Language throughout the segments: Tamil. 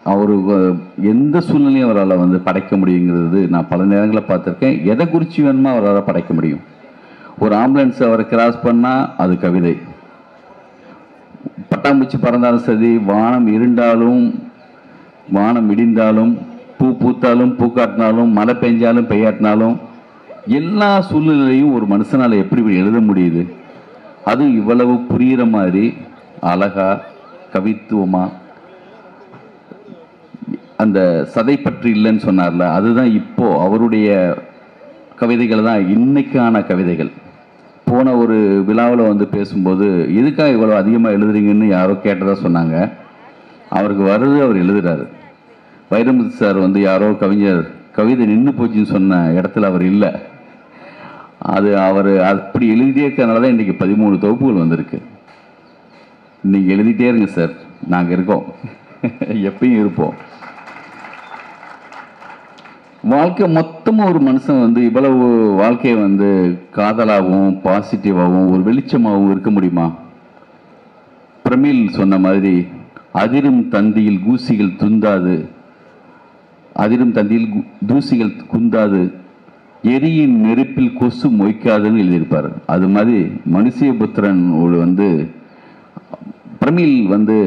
அவர் எந்த சூழ்நிலையும் அவரால் வந்து படைக்க முடியுங்கிறது நான் பல நேரங்களில் பார்த்துருக்கேன் எதை குறித்து வேணுமோ அவரால் படைக்க முடியும் ஒரு ஆம்புலன்ஸ் அவரை கிராஸ் பண்ணால் அது கவிதை பட்டாம்பூச்சி பறந்தாலும் சரி வானம் இருண்டாலும் வானம் இடிந்தாலும் பூ பூத்தாலும் பூக்காட்டினாலும் மழை பெஞ்சாலும் பெய்யாட்டினாலும் எல்லா சூழ்நிலையும் ஒரு மனுஷனால் எப்படி இப்படி எழுத முடியுது அது இவ்வளவு புரிகிற மாதிரி அழகா கவித்துவமா அந்த சதை பற்றி இல்லைன்னு சொன்னார்ல அதுதான் இப்போ அவருடைய கவிதைகள் தான் இன்னைக்கான கவிதைகள் போன ஒரு விழாவில் வந்து பேசும்போது எதுக்காக இவ்வளோ அதிகமாக எழுதுறீங்கன்னு யாரோ கேட்டதா சொன்னாங்க அவருக்கு வருது அவர் எழுதுறாரு வைரமுத்து சார் வந்து யாரோ கவிஞர் கவிதை நின்று போச்சுன்னு சொன்ன இடத்துல அவர் இல்லை அது அவர் அப்படி எழுதிட்டே இருக்கிறதுனால தான் இன்றைக்கி பதிமூணு தொகுப்புகள் வந்திருக்கு நீங்கள் எழுதிட்டே இருங்க சார் நாங்கள் இருக்கோம் எப்பயும் இருப்போம் வாழ்க்கை மொத்தமாக ஒரு மனுஷன் வந்து இவ்வளவு வாழ்க்கையை வந்து காதலாகவும் பாசிட்டிவாகவும் ஒரு வெளிச்சமாகவும் இருக்க முடியுமா பிரமிழ் சொன்ன மாதிரி அதிரும் தந்தியில் கூசிகள் துந்தாது அதிரும் தந்தியில் கு- தூசிகள் குந்தாது எரியின் நெருப்பில் கொசு மொய்க்காதுன்னு எழுதியிருப்பார் அது மாதிரி மனுஷியபுத்திரன் ஒரு வந்து பிரமிழ் வந்து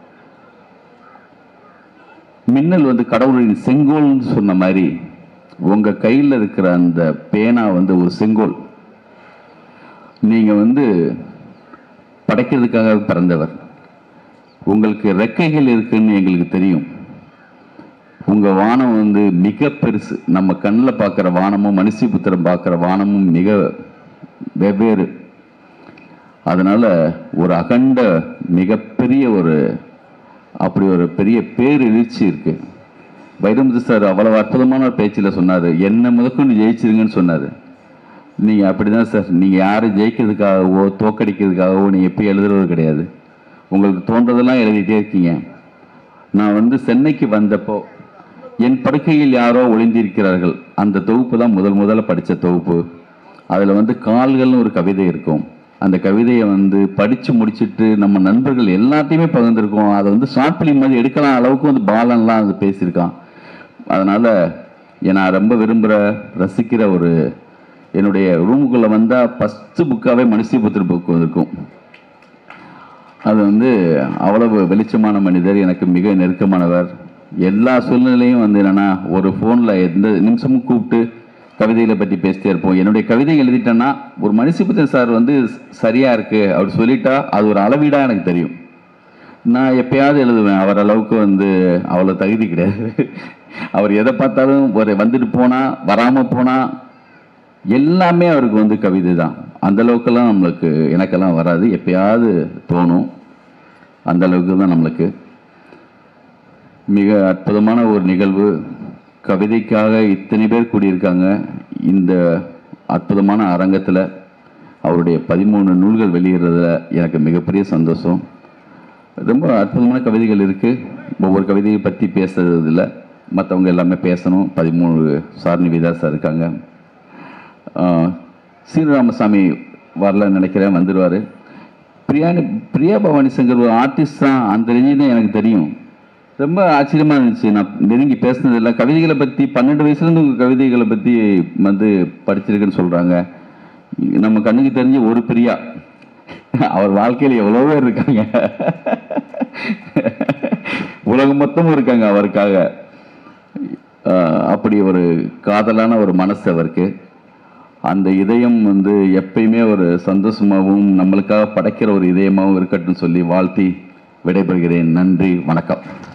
மின்னல் வந்து கடவுளின் செங்கோல்னு சொன்ன மாதிரி உங்க கையில் இருக்கிற அந்த பேனா வந்து ஒரு செங்கோல் நீங்க வந்து படைக்கிறதுக்காக பிறந்தவர் உங்களுக்கு ரெக்கைகள் இருக்குன்னு எங்களுக்கு தெரியும் உங்க வானம் வந்து மிக பெருசு நம்ம கண்ணில் பார்க்குற வானமும் மனுஷிபுத்திரம் பார்க்குற வானமும் மிக வெவ்வேறு அதனால ஒரு அகண்ட மிகப்பெரிய ஒரு அப்படி ஒரு பெரிய பேரெழுச்சி இருக்கு வைரமுத்து சார் அவ்வளவு அற்புதமான ஒரு பேச்சில் சொன்னார் என்ன முதற்கொண்டு ஜெயிச்சிருங்கன்னு சொன்னார் நீங்கள் அப்படி தான் சார் நீங்கள் யாரும் ஜெயிக்கிறதுக்காகவோ தோக்கடிக்கிறதுக்காகவோ நீங்கள் எப்பயும் எழுதுறது கிடையாது உங்களுக்கு தோன்றதெல்லாம் எழுதிட்டே இருக்கீங்க நான் வந்து சென்னைக்கு வந்தப்போ என் படுக்கையில் யாரோ ஒளிந்திருக்கிறார்கள் அந்த தொகுப்பு தான் முதல் முதல்ல படித்த தொகுப்பு அதில் வந்து கால்கள்னு ஒரு கவிதை இருக்கும் அந்த கவிதையை வந்து படித்து முடிச்சிட்டு நம்ம நண்பர்கள் எல்லாத்தையுமே பகிர்ந்துருக்கோம் அதை வந்து ஷார்ட் ஃபிலிம் மாதிரி எடுக்கலாம் அளவுக்கு வந்து பாலன்லாம் அது பேசியிருக்கான் அதனால் நான் ரொம்ப விரும்புகிற ரசிக்கிற ஒரு என்னுடைய ரூமுக்குள்ளே வந்தால் ஃபஸ்ட்டு புக்காகவே மனுஷிபுத்திர புக் இருக்கும் அது வந்து அவ்வளவு வெளிச்சமான மனிதர் எனக்கு மிக நெருக்கமானவர் எல்லா சூழ்நிலையும் வந்து என்னன்னா ஒரு ஃபோனில் எந்த நிமிஷமும் கூப்பிட்டு கவிதைகளை பற்றி பேசிட்டே இருப்போம் என்னுடைய கவிதை எழுதிட்டேன்னா ஒரு மனுஷபுத்திரன் சார் வந்து சரியா இருக்கு அவர் சொல்லிட்டா அது ஒரு அளவீடாக எனக்கு தெரியும் நான் எப்பயாவது எழுதுவேன் அவர் அளவுக்கு வந்து அவ்வளோ தகுதி கிடையாது அவர் எதை பார்த்தாலும் ஒரு வந்துட்டு போனால் வராமல் போனால் எல்லாமே அவருக்கு வந்து கவிதை தான் அந்த அளவுக்கெல்லாம் நம்மளுக்கு எனக்கெல்லாம் வராது எப்பயாவது தோணும் அந்த அளவுக்கு தான் நம்மளுக்கு மிக அற்புதமான ஒரு நிகழ்வு கவிதைக்காக இத்தனை பேர் கூடியிருக்காங்க இந்த அற்புதமான அரங்கத்தில் அவருடைய பதிமூணு நூல்கள் வெளியிடுறதுல எனக்கு மிகப்பெரிய சந்தோஷம் ரொம்ப அற்புதமான கவிதைகள் இருக்குது ஒவ்வொரு கவிதையை பற்றி பேசுறதில்ல மற்றவங்க எல்லாமே பேசணும் பதிமூணு சார் நிவேதா சார் இருக்காங்க ஆஹ் சீனிராமசாமி வரலன்னு நினைக்கிறேன் வந்துடுவார் பிரியாணி பிரியா பவானி சங்கர் ஒரு ஆர்டிஸ்ட் தான் அந்த ரேஞ்சு தான் எனக்கு தெரியும் ரொம்ப ஆச்சரியமாக இருந்துச்சு நான் நெருங்கி பேசுனதில்ல கவிதைகளை பற்றி பன்னெண்டு வயசுலேருந்து உங்கள் கவிதைகளை பற்றி வந்து படிச்சிருக்குன்னு சொல்கிறாங்க நம்ம கண்ணுக்கு தெரிஞ்ச ஒரு பிரியா அவர் வாழ்க்கையில் எவ்வளோ பேர் இருக்காங்க உலகம் மொத்தமும் இருக்காங்க அவருக்காக ஆஹ் அப்படி ஒரு காதலான ஒரு மனசு அவருக்கு அந்த இதயம் வந்து எப்பயுமே ஒரு சந்தோஷமாகவும் நம்மளுக்காக படைக்கிற ஒரு இதயமாகவும் இருக்கட்டும் சொல்லி வாழ்த்தி விடைபெறுகிறேன் நன்றி வணக்கம்